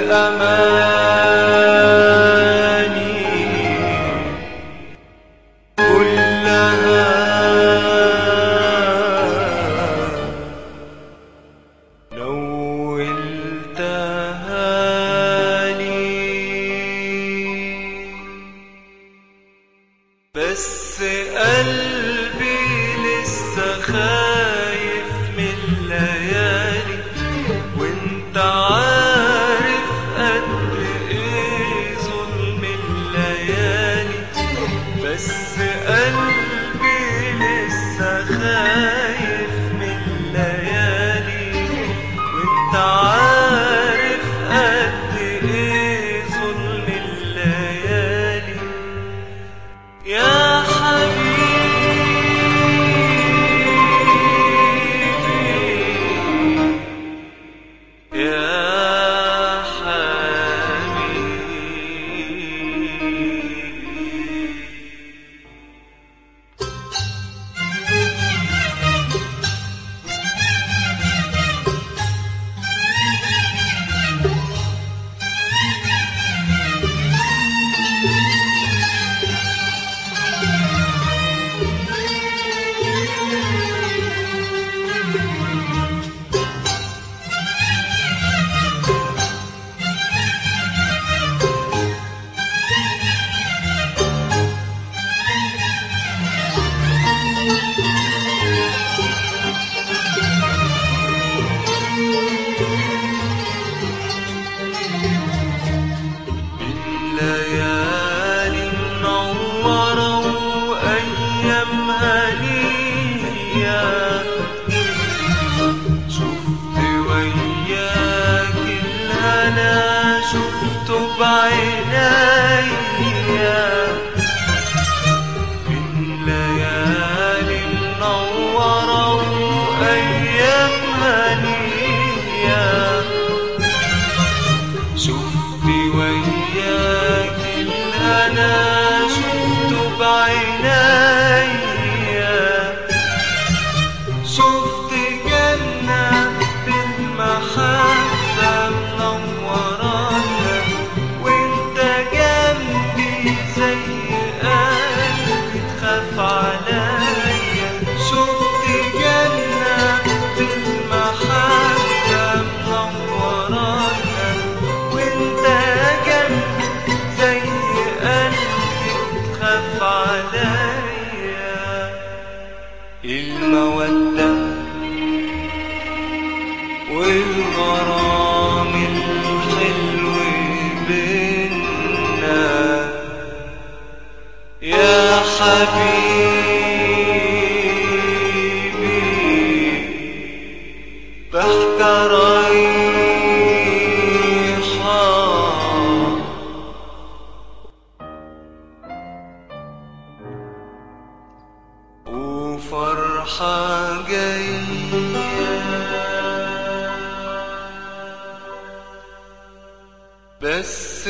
الأماني كلها نولتها لي بس قلبي لسه خايف من الليالي وانت عارف قد ايه ظلم الليالي بس قلبي لسه خايف من الليالي وانت عارف قد ايه ظلم الليالي يا حبيبي يا حبيبي الليالي منورة وأيام هنية شفت وياك الهنا شفته بعينيا من ليالي منورة وأيام هنية شفت وياك الهنا شفته بعينيا شفت جنة بالمحبة منورانا وانت جنبي زي قلبي تخاف عليا شفت جنة بالمحبة منورانا وانت جنبي زي قلبي تخاف عليا المودة والغرام الحلو بينا يا حبيبي بحكى رايحة وفرحة جاية بس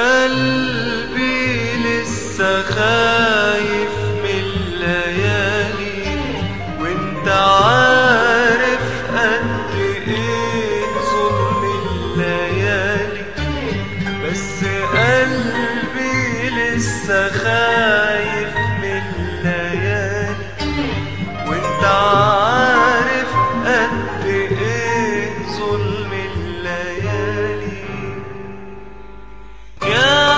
قلبي لسه خايف من الليالي وانت عارف قد ايه ظلم الليالي بس قلبي لسه خايف من الليالي وانت عارف قد ايه ظلم الليالي يا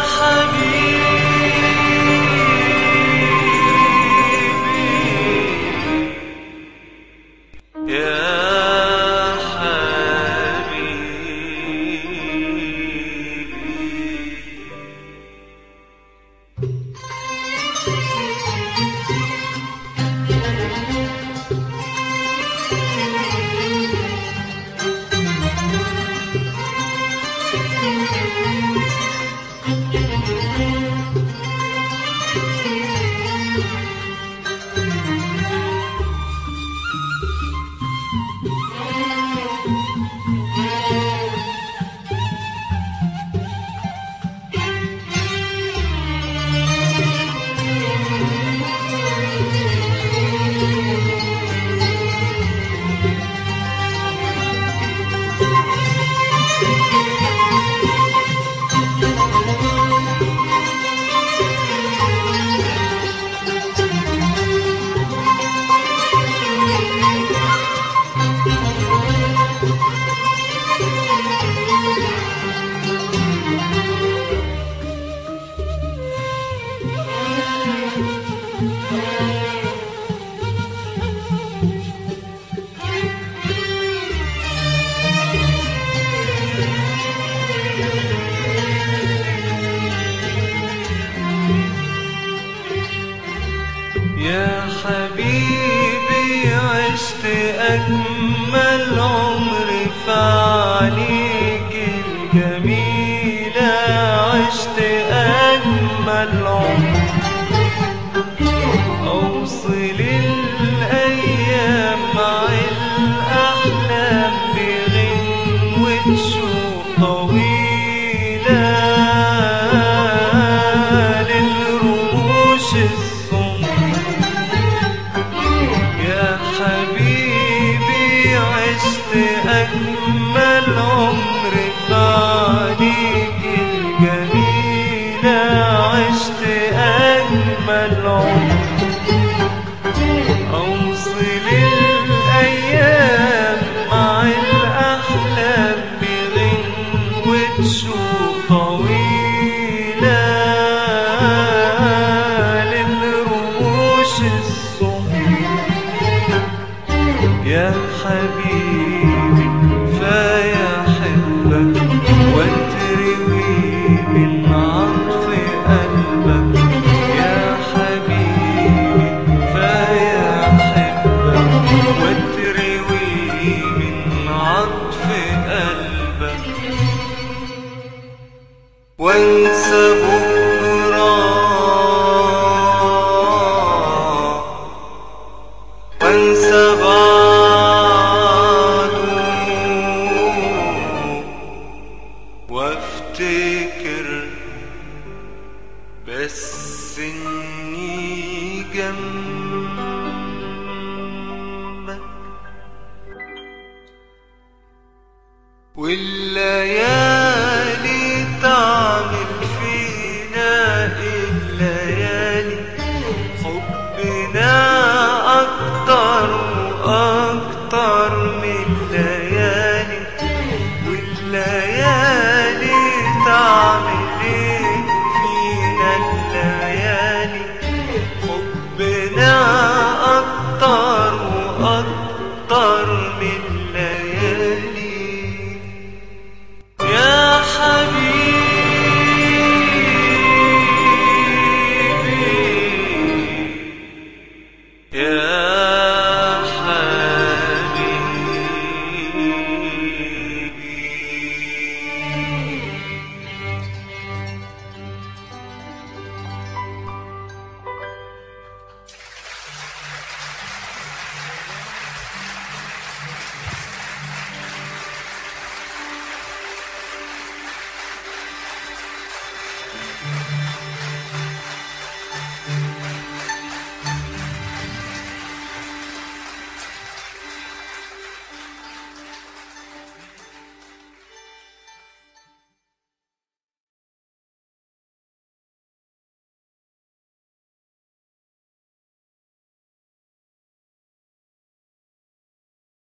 حبيبي يا حبيبي يا حبيبي عشت أجمل عمر في عليك الجميلة عشت أجمل عمر أوصل الأيام مع الأحلام بغنوة شوق طويلة للرموش السمر يا حبيبي عشت أجمل عمر في عليك الجميلة عشت أجمل عمر أوصل الأيام مع الأحلام بغنوة شوق طويلة للرموش السمر يا حبيبي فيا حبك وتروي من عطف قلبك يا حبيبي فيا حبك وتروي من عطف قلبك وانسى بكره وانسى بعده وافتكر بس